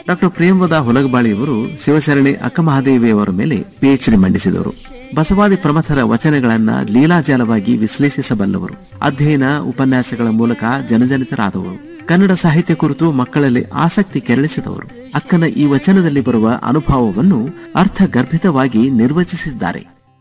doctor ಪ್ರೇಮವದ ಹೊಲಗಬಾಳಿಯವರು Shivasharani ಅಕ್ಕಮಹಾದೇವಿಯವರ ಮೇಲೆ PhD ಮಂಡಿಸಿದವರು ಬಸವಾದಿ ಪ್ರಮಥರ ವಚನಗಳನ್ನ ಲೀಲಾಜಾಲವಾಗಿ ವಿಶ್ಲೇಷಿಸಬಲ್ಲವರು ಅಧ್ಯಯನ ಉಪನ್ಯಾಸಗಳ ಮೂಲಕ ಜನಜನಿತರಾದವರು ಕನ್ನಡ ಸಾಹಿತ್ಯ ಕುರಿತು ಮಕ್ಕಳಲ್ಲಿ ಆಸಕ್ತಿ ಕೆರಳಿಸಿದವರು ಅಕ್ಕನ ಈ ವಚನದಲ್ಲಿ ಬರುವ ಅನುಭವವನ್ನು ಅರ್ಥಗರ್ಭಿತವಾಗಿ ನಿರ್ವಚಿಸಿದ್ದಾರೆ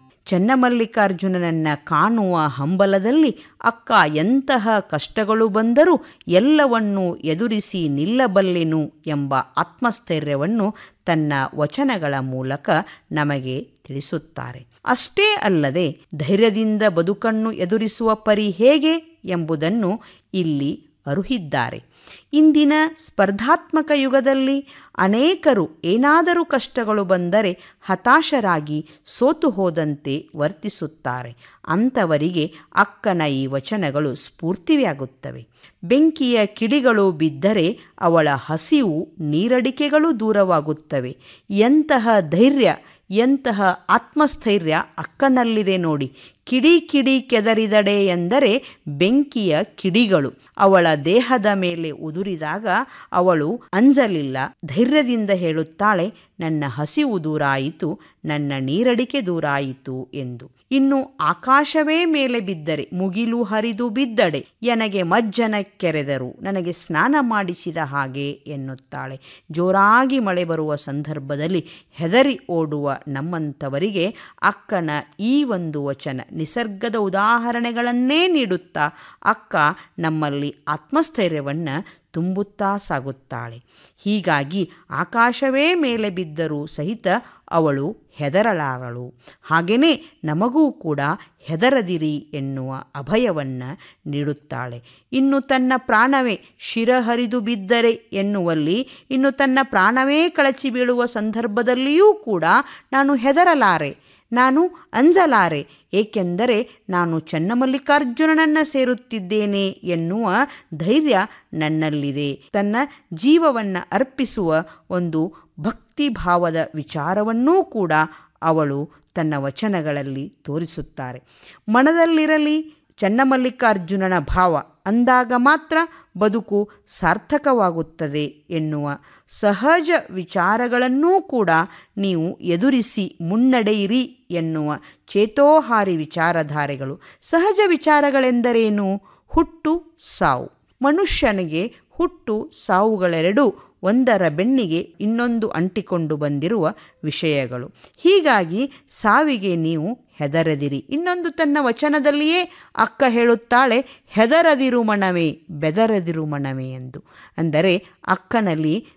ಚನ್ನಮಲ್ಲಿಕಾರ್ಜುನನನ್ನ ಕಾಣುವ ಹಂಬಲದಲ್ಲಿ ಅಕ್ಕ ಎಂತಹ ಕಷ್ಟಗಳು ಬಂದರೂ ಎಲ್ಲವನ್ನೂ ಎದುರಿಸಿ ನಿಲ್ಲಬಲ್ಲೆನು ಎಂಬ ಆತ್ಮಸ್ಥೈರ್ಯವನ್ನು ತನ್ನ ವಚನಗಳ ಮೂಲಕ ನಮಗೆ ತಿಳಿಸುತ್ತಾರೆ ಅಷ್ಟೇ ಅಲ್ಲದೆ ಧೈರ್ಯದಿಂದ ಬದುಕನ್ನು ಎದುರಿಸುವ ಪರಿ ಹೇಗೆ ಎಂಬುದನ್ನು ಇಲ್ಲಿ ಅರುಹಿದ್ದಾರೆ ಇಂದಿನ ಸ್ಪರ್ಧಾತ್ಮಕ ಯುಗದಲ್ಲಿ ಅನೇಕರು ಏನಾದರೂ ಕಷ್ಟಗಳು ಬಂದರೆ ಹತಾಶರಾಗಿ ಸೋತು ಹೋದಂತೆ ವರ್ತಿಸುತ್ತಾರೆ ಅಂಥವರಿಗೆ ಅಕ್ಕನ ಈ ವಚನಗಳು ಸ್ಫೂರ್ತಿಯಾಗುತ್ತವೆ ಬೆಂಕಿಯ ಕಿಡಿಗಳು ಬಿದ್ದರೆ ಅವಳ ಹಸಿವು ನೀರಡಿಕೆಗಳು ದೂರವಾಗುತ್ತವೆ ಎಂತಹ ಧೈರ್ಯ ಎಂತಹ ಆತ್ಮಸ್ಥೈರ್ಯ ಅಕ್ಕನಲ್ಲಿದೆ ನೋಡಿ ಕಿಡಿ ಕಿಡಿ ಕೆದರಿದಡೆ ಎಂದರೆ ಬೆಂಕಿಯ ಕಿಡಿಗಳು ಅವಳ ದೇಹದ ಮೇಲೆ ಉದುರಿದಾಗ ಅವಳು ಅಂಜಲಿಲ್ಲ ಧೈರ್ಯದಿಂದ ಹೇಳುತ್ತಾಳೆ ನನ್ನ ಹಸಿವು ದೂರಾಯಿತು ನನ್ನ ನೀರಡಿಕೆ ದೂರಾಯಿತು ಎಂದು ಇನ್ನು ಆಕಾಶವೇ ಮೇಲೆ ಬಿದ್ದರೆ ಮುಗಿಲು ಹರಿದು ಬಿದ್ದಡೆ ನನಗೆ ಮಜ್ಜನ ಕೆರೆದರು ನನಗೆ ಸ್ನಾನ ಮಾಡಿಸಿದ ಹಾಗೆ ಎನ್ನುತ್ತಾಳೆ ಜೋರಾಗಿ ಮಳೆ ಬರುವ ಸಂದರ್ಭದಲ್ಲಿ ಹೆದರಿ ಓಡುವ ನಮ್ಮಂಥವರಿಗೆ ಅಕ್ಕನ ಈ ಒಂದು ವಚನ ನಿಸರ್ಗದ ಉದಾಹರಣೆಗಳನ್ನೇ ನೀಡುತ್ತಾ ಅಕ್ಕ ನಮ್ಮಲ್ಲಿ ಆತ್ಮಸ್ಥೈರ್ಯವನ್ನು ತುಂಬುತ್ತಾ ಸಾಗುತ್ತಾಳೆ ಹೀಗಾಗಿ ಆಕಾಶವೇ ಮೇಲೆ ಬಿದ್ದರೂ ಸಹಿತ ಅವಳು ಹೆದರಲಾರಳು ಹಾಗೆಯೇ ನಮಗೂ ಕೂಡ ಹೆದರದಿರಿ ಎನ್ನುವ ಅಭಯವನ್ನು ನೀಡುತ್ತಾಳೆ ಇನ್ನು ತನ್ನ ಪ್ರಾಣವೇ ಶಿರಹರಿದು ಬಿದ್ದರೆ ಎನ್ನುವಲ್ಲಿ ಇನ್ನು ತನ್ನ ಪ್ರಾಣವೇ ಕಳಚಿ ಬೀಳುವ ಸಂದರ್ಭದಲ್ಲಿಯೂ ಕೂಡ ನಾನು ಹೆದರಲಾರೆ ನಾನು ಅಂಜಲಾರೆ ಏಕೆಂದರೆ ನಾನು ಚನ್ನಮಲ್ಲಿಕಾರ್ಜುನನನ್ನು ಸೇರುತ್ತಿದ್ದೇನೆ ಎನ್ನುವ ಧೈರ್ಯ ನನ್ನಲ್ಲಿದೆ ತನ್ನ ಜೀವವನ್ನು ಅರ್ಪಿಸುವ ಒಂದು ಭಕ್ತಿ ಭಾವದ ವಿಚಾರವನ್ನೂ ಕೂಡ ಅವಳು ತನ್ನ ವಚನಗಳಲ್ಲಿ ತೋರಿಸುತ್ತಾರೆ ಮನದಲ್ಲಿರಲಿ ಚನ್ನಮಲ್ಲಿಕಾರ್ಜುನನ ಭಾವ ಅಂದಾಗ ಮಾತ್ರ ಬದುಕು ಸಾರ್ಥಕವಾಗುತ್ತದೆ ಎನ್ನುವ ಸಹಜ ವಿಚಾರಗಳನ್ನೂ ಕೂಡ ನೀವು ಎದುರಿಸಿ ಮುನ್ನಡೆಯಿರಿ ಎನ್ನುವ ಚೇತೋಹಾರಿ ವಿಚಾರಧಾರೆಗಳು ಸಹಜ ವಿಚಾರಗಳೆಂದರೇನು ಹುಟ್ಟು ಸಾವು ಮನುಷ್ಯನಿಗೆ ಹುಟ್ಟು ಸಾವುಗಳೆರಡೂ ಒಂದರ ಬೆನ್ನಿಗೆ ಇನ್ನೊಂದು ಅಂಟಿಕೊಂಡು ಬಂದಿರುವ ವಿಷಯಗಳು ಹೀಗಾಗಿ ಸಾವಿಗೆ ನೀವು ಹೆದರದಿರಿ ಇನ್ನೊಂದು ತನ್ನ ವಚನದಲ್ಲಿಯೇ ಅಕ್ಕ ಹೇಳುತ್ತಾಳೆ ಹೆದರದಿರು ಮಣವೇ ಬೆದರದಿರು ಮಣವೇ ಎಂದು ಅಂದರೆ ಅಕ್ಕನಲ್ಲಿ